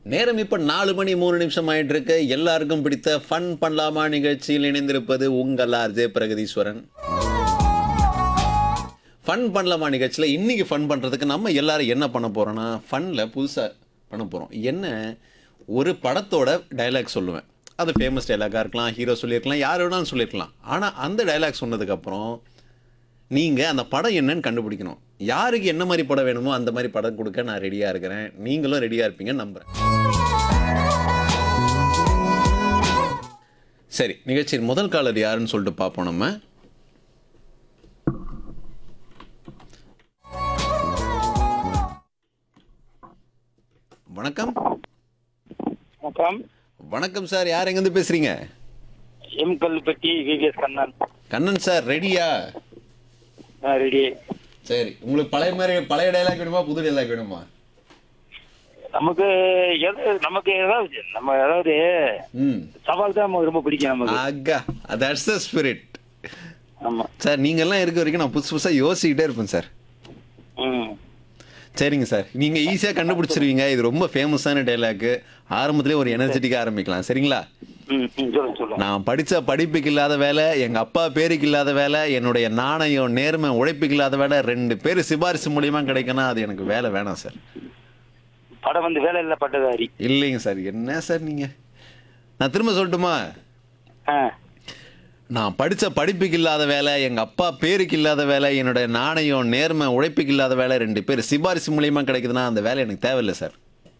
நேரம் இப்ப நாலு மணி மூணு நிமிஷம் ஆயிட்டு இருக்கு எல்லாருக்கும் பிடித்த ஃபன் பண்ணலாமா நிகழ்ச்சியில் இணைந்திருப்பது உங்கள் ஆர்ஜே பிரகதீஸ்வரன் ஃபன் பண்ணலாமா நிகழ்ச்சியில் இன்னைக்கு ஃபன் பண்ணுறதுக்கு நம்ம எல்லாரும் என்ன பண்ண போறோம்னா ஃபன்னில் புதுசாக பண்ண போகிறோம் என்ன ஒரு படத்தோட டைலாக் சொல்லுவேன் அது ஃபேமஸ் டைலாக்காக இருக்கலாம் ஹீரோ சொல்லியிருக்கலாம் யார் வேணாலும் சொல்லியிருக்கலாம் ஆனால் அந்த டைலாக் சொன்னதுக்கப்புறம் நீங்கள் அந்த படம் என்னன்னு கண்டுபிடிக்கணும் யாருக்கு என்ன மாதிரி படம் வேணுமோ அந்த மாதிரி படம் கொடுக்க நான் ரெடியாக இருக்கிறேன் நீங்களும் ரெடியாக இருப்பீங்கன்னு நம்புகிறேன் சரி நிகழ்ச்சியின் முதல் காலர் யாருன்னு சொல்லிட்டு பார்ப்போம் நம்ம வணக்கம் வணக்கம் வணக்கம் சார் யார் எங்கேருந்து பேசுறீங்க M Kallupatti VVS Kannan Kannan sir ரெடியா ரெடி சரி உங்களுக்கு பழைய மாதிரி பழைய டைலாக் வேணுமா புது டைலாக் வேணுமா நமக்கு எது நமக்கு ஏதாவது நம்ம ஏதாவது ம் சவால் தான் நமக்கு ரொம்ப பிடிக்கும் நமக்கு அக்கா தட்ஸ் த ஸ்பிரிட் ஆமா சார் நீங்கெல்லாம் இருக்க வரைக்கும் நான் புதுசு புதுசாக யோசிக்கிட்டே இருப்பேன் சார் ம் சரிங்க சார் நீங்கள் ஈஸியாக கண்டுபிடிச்சிருவீங்க இது ரொம்ப ஃபேமஸான டைலாக்கு ஆரம்பத்திலே ஒரு எனர்ஜெட்டிக்காக ஆரம்பிக்கலாம் சரிங்களா ம் ம் சொல்லுங்க சொல்லுங்க நான் படித்த படிப்புக்கு இல்லாத வேலை எங்கள் அப்பா பேருக்கு இல்லாத வேலை என்னுடைய நாணயம் நேர்மை உழைப்புக்கு இல்லாத வேலை ரெண்டு பேர் சிபாரிசு மூலியமாக கிடைக்கணும் அது எனக்கு வேலை வேணாம் சார் படம் வந்து வேலை இல்ல பட்டதாரி இல்லைங்க சார் என்ன சார் நீங்கள் நான் திரும்ப சொல்லட்டுமா ஆ நான் படித்த படிப்புக்கு இல்லாத வேலை எங்கள் அப்பா பேருக்கு இல்லாத வேலை என்னோட நாணயம் நேர்மை உழைப்புக்கு இல்லாத வேலை ரெண்டு பேர் சிபாரிசு மூலியமாக கிடைக்குதுன்னா அந்த வேலை எனக்கு தேவையில்லை சார்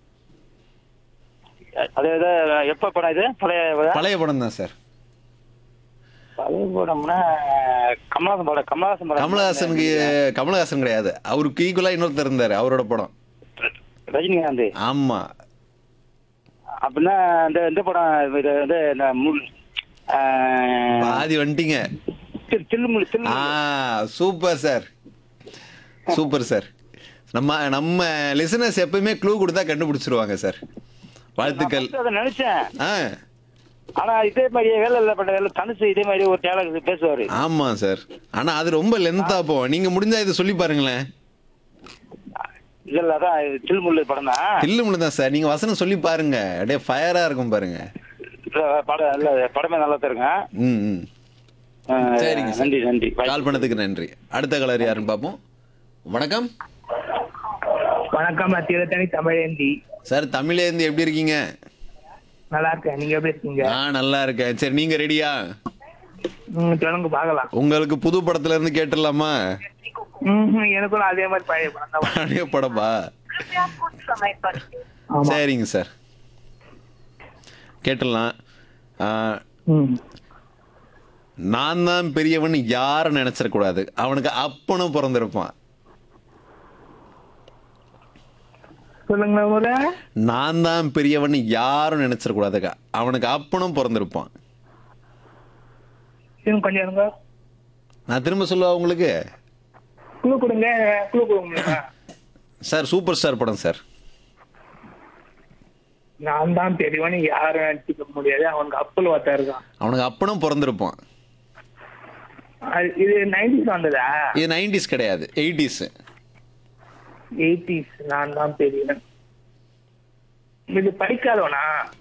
அது எதோ எப்ப படம் இது பழைய பழைய படம் தான் சார் பழைய படம்னா கமலஹாசன் படம் கமலஹாசன் படம் கமலஹாசனுக்கு கமலஹாசன் கிடையாது அவருக்கு ஈக்குவலாக இன்னொருத்தர் இருந்தார் அவரோட படம் ரஜினிகாந்த் ஆமாம் அப்படின்னா இந்த இந்த படம் இது வந்து இந்த முள் ஆ, பாதி வந்துட்டீங்க தில்- தில்லுமுள்ளு ஆ Thillumullu super sir super sir நம்ம நம்ம லிசனர்ஸ் எப்பயுமே க்ளூ கொடுத்தா கண்டுபிடிச்சிருவாங்க சார் வாழ்த்துக்கள் நான் அதை நினைச்சேன் ஆ ஆனா இதே மாதிரி வேலை இல்ல பட்ட வேலை தனுசு இதே மாதிரி ஒரு டேலக் பேசுவாரு ஆமாம் சார் ஆனால் அது ரொம்ப லென்த்தாக போகும் நீங்கள் முடிஞ்சா இதை சொல்லி பாருங்களேன் இல்ல இல்ல அதான் இது தில்முள்ளு படம் தான் தில்லுமுள்ளு தான் சார் நீங்கள் வசனம் சொல்லி பாருங்க அப்படியே ஃபயராக இருக்கும் பாருங்க படம் இல்ல படமே நல்லா தருங்க ம் ம் சரிங்க சார். நன்றி நன்றி கால் பண்ணதுக்கு நன்றி அடுத்த கலர் யாருன்னு பார்ப்போம் வணக்கம் வணக்கம் நான் திருத்தணி தமிழேந்தி சார் தமிழேந்து எப்படி இருக்கீங்க நல்லா இருக்கேன் நீங்க எப்படி இருக்கீங்க நான் நல்லா இருக்கேன் சரி நீங்க ரெடியா ம், சொல்லுங்க பார்க்கலாம் உங்களுக்கு புது படத்துல இருந்து கேட்டுடலாமா ம்ஹும், எனக்கும் அதே மாதிரி பழைய படம் தான் பழைய படமா ஆமா சரிங்க சார் கேட்டுடலாம் ஆ, ம். நான் தான் பெரியவன் யாரும் நினைச்சிடக்கூடாது அவனுக்கு அப்பனும் பிறந்திருப்பான் சொல்லுங்க முறை நான் தான் பெரியவன் யாரும் நினைச்சிடக்கூடாதுக்கா அவனுக்கு அப்பனும் பிறந்திருப்பான் இன்னும் கொஞ்சம் இருங்க நான் திரும்ப சொல்லுவா உங்களுக்கு குழு கொடுங்க குழு கொடுங்க சார் சூப்பர் ஸ்டார் படம் சார் நான் தான் பெரியவன் யாரும் நினைச்சுக்க முடியாது அவனுக்கு அப்பல் வாத்தா இருக்கான் அவனுக்கு அப்பனும் பிறந்திருப்பான் அது- இது நைன்டிஸ் வந்ததா இது நைன்டிஸ் கிடையாது எயிட்டிஸ் எயிட்டிஸ் நான் தான் பெரியவன் இது படிக்காதவனா